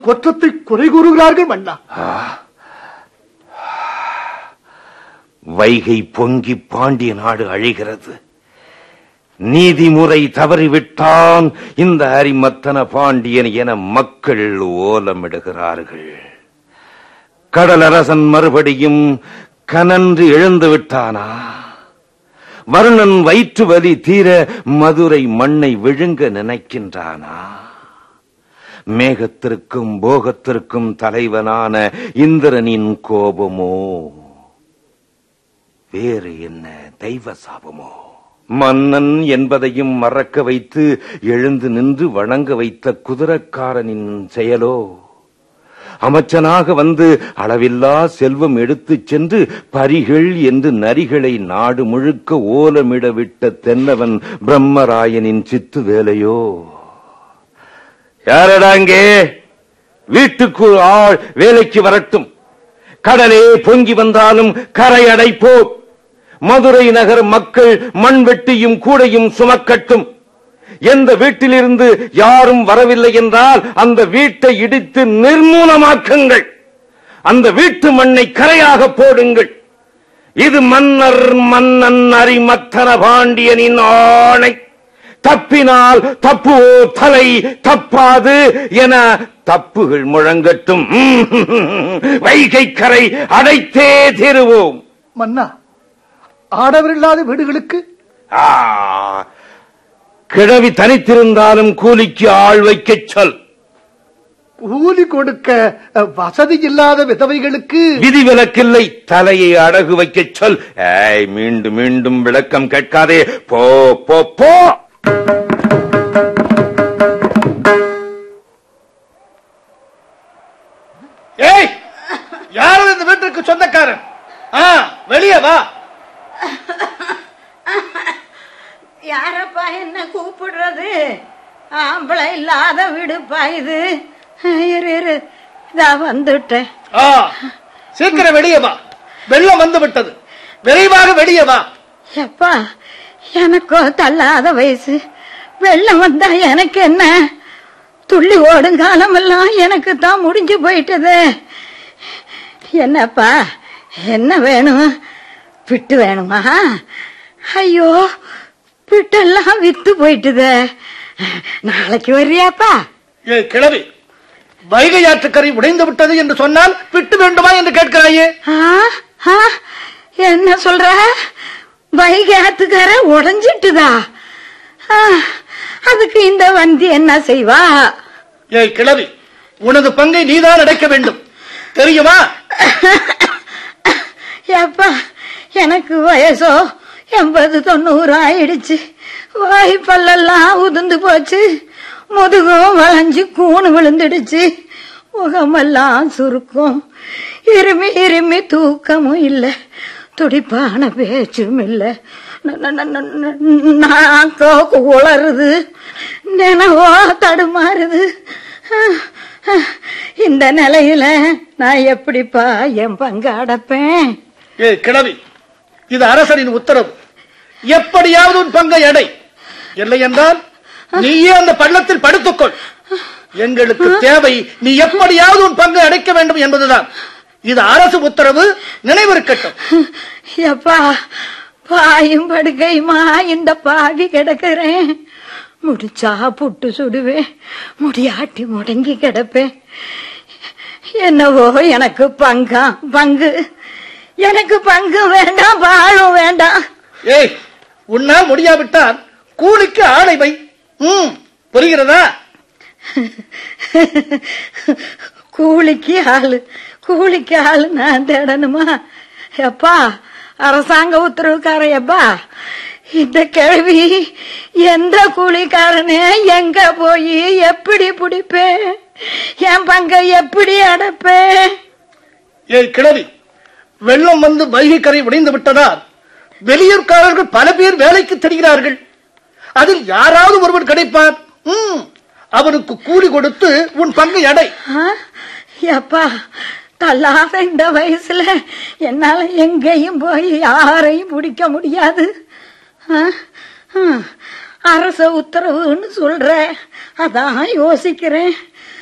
குற்றத்தை குறை கூறுகிறார்கள் மன்னா வைகை பொங்கி பாண்டிய நாடு அழிகிறது நீதிமுறை தவறிவிட்டான் இந்த அரிமத்தன பாண்டியன் என மக்கள் ஓலமிடுகிறார்கள் கடலரசன் மறுபடியும் கனன்று எழுந்து விட்டானா வருணன் வயிற்று வலி தீர மதுரை மண்ணை விழுங்க நினைக்கின்றானா மேகத்திற்கும் போகத்திற்கும் தலைவனான இந்திரனின் கோபமோ வேறு என்ன தெய்வ சாபமோ மன்னன் என்பதையும் மறக்க வைத்து எழுந்து நின்று வணங்க வைத்த குதிரக்காரனின் செயலோ அமைச்சனாக வந்து அளவில்லா செல்வம் எடுத்துச் சென்று பரிகள் என்று நரிகளை நாடு முழுக்க ஓலமிட விட்ட தென்னவன் பிரம்மராயனின் சித்து வேலையோ யாரடாங்கே வீட்டுக்கு ஆள் வேலைக்கு வரட்டும் கடலே பொங்கி வந்தாலும் கரை அடைப்போ மதுரை நகர் மக்கள் மண் வெட்டியும் கூடையும் சுமக்கட்டும் எந்த வீட்டிலிருந்து யாரும் வரவில்லை என்றால் அந்த வீட்டை இடித்து நிர்மூலமாக்குங்கள் அந்த வீட்டு மண்ணை கரையாக போடுங்கள் இது மன்னர் மன்னன் அரிமத்தன பாண்டியனின் ஆணை தப்பினால் தப்புவோ தலை தப்பாது என தப்புகள் முழங்கட்டும் வைகை கரை அடைத்தே தீருவோம் மன்னா ஆடவரில்லாத வீடுகளுக்கு ஆ, கிழவி தனித்திருந்தாலும் கூலிக்கு ஆள் வைக்கச் சொல் கூலி கொடுக்க அஹ், வசதி இல்லாத விதவைகளுக்கு விதிவிலக்கில்லை தலையை அடகு வைக்கச் சொல் ஏய் மீண்டும் மீண்டும் விளக்கம் கேட்காதே போ போ போ ஏய் யாரும் இந்த வீட்டிற்கு சொந்தக்காரன் ஆ வெளியே வா யாரப்பா என்ன கூப்பிடுறது ஆம்பளை இல்லாத வீடுப்பா இது இரு இரு இதா வந்துட்டேன் ஆ சீக்கிரம் வெளியே வா வெள்ளம் வந்து விட்டது விரைவாக வெளியே வா எப்பா எனக்கோ தள்ளாத வயசு வெள்ளம் வந்தா எனக்கு என்ன துள்ளி ஓடும் காலமெல்லாம் எனக்கு தான் முடிஞ்சு போயிட்டது என்னப்பா என்ன வேணும் பிட்டு வேணுமா ஐயோ பிட்டெல்லாம் வித்து போயிட்டுதே நாளைக்கு வர்றியாப்பா ஏய் கிழவி வைகை ஆற்றுக்கரை உடைந்து விட்டது என்று சொன்னால் விட்டு வேண்டுமா என்று கேட்கிறாயே ஆ, ஆ, என்ன சொல்ற வைகை ஆத்துக்கார உடஞ்சிட்டுதா ஆ, அதுக்கு இந்த வண்டி என்ன செய்வா ஏய் கிழவி உனது பங்கை நீதான் அடைக்க வேண்டும் தெரியுமா ஏப்பா எனக்கு வயசோ எண்பது தொண்ணூறு ஆயிடுச்சு வாய் பல்லெல்லாம் உதிர்ந்து போச்சு முதுகும் வளைஞ்சு கூணு விழுந்துடுச்சு முகமெல்லாம் சுருக்கம் இருமி இருமி தூக்கமும் இல்லை துடிப்பான பேச்சும் இல்லை நாக்கோ உளருது நினைவோ தடுமாறுது இந்த நிலையில நான் எப்படிப்பா என் பங்கு அடைப்பேன் ஏய் கிழவி இது அரசரின் உத்தரவு எப்படியாவது உன் பங்கை அடை இல்லை என்றால் நீயே அந்த பள்ளத்தில் படுத்துக்கொள் எங்களுக்கு தேவை நீ எப்படியாவது உன் பங்கை அடைக்க வேண்டும் என்பதுதான் இது அரசு உத்தரவு நினைவிருக்கட்டும் எப்பா பாயும் படுக்கையுமா இந்த பாவி கிடக்கிறேன் முடிச்சா புட்டு சுடுவேன் முடியாட்டி முடங்கி கிடப்பேன் என்னவோ எனக்கு பங்கா பங்கு எனக்கு பங்கு வேண்டாம் வாழும் வேண்டாம் ஏய் உன்னால் முடியாவிட்டால் கூலிக்கு ஆளை வை ம் புரிகிறதா கூலிக்கு ஆளு கூலிக்கு ஆளு நான் தேடணுமா எப்பா அரசாங்க உத்தரவுக்காரையப்பா இந்த கேள்வி எந்த கூலிக்காரனே எங்க போய் எப்படி பிடிப்பேன் என் பங்கை எப்படி அடைப்பேன் ஏய் கிழவி வெள்ளம் வந்து வைகை கரை உடைந்து விட்டதால் வெளியூர்காரர்கள் பல பேர் வேலைக்கு தெரிகிறார்கள் அதில் யாராவது ஒருவன் கிடைப்பார் ம் அவனுக்கு கூலி கொடுத்து உன் பங்கை அடை ஆ? எப்பா தள்ளாத இந்த வயசுல என்னால எங்கேயும் போய் யாரையும் பிடிக்க முடியாது ஆ? ஆ. அரச உத்தரவுன்னு சொல்ற அதான் யோசிக்கிறேன்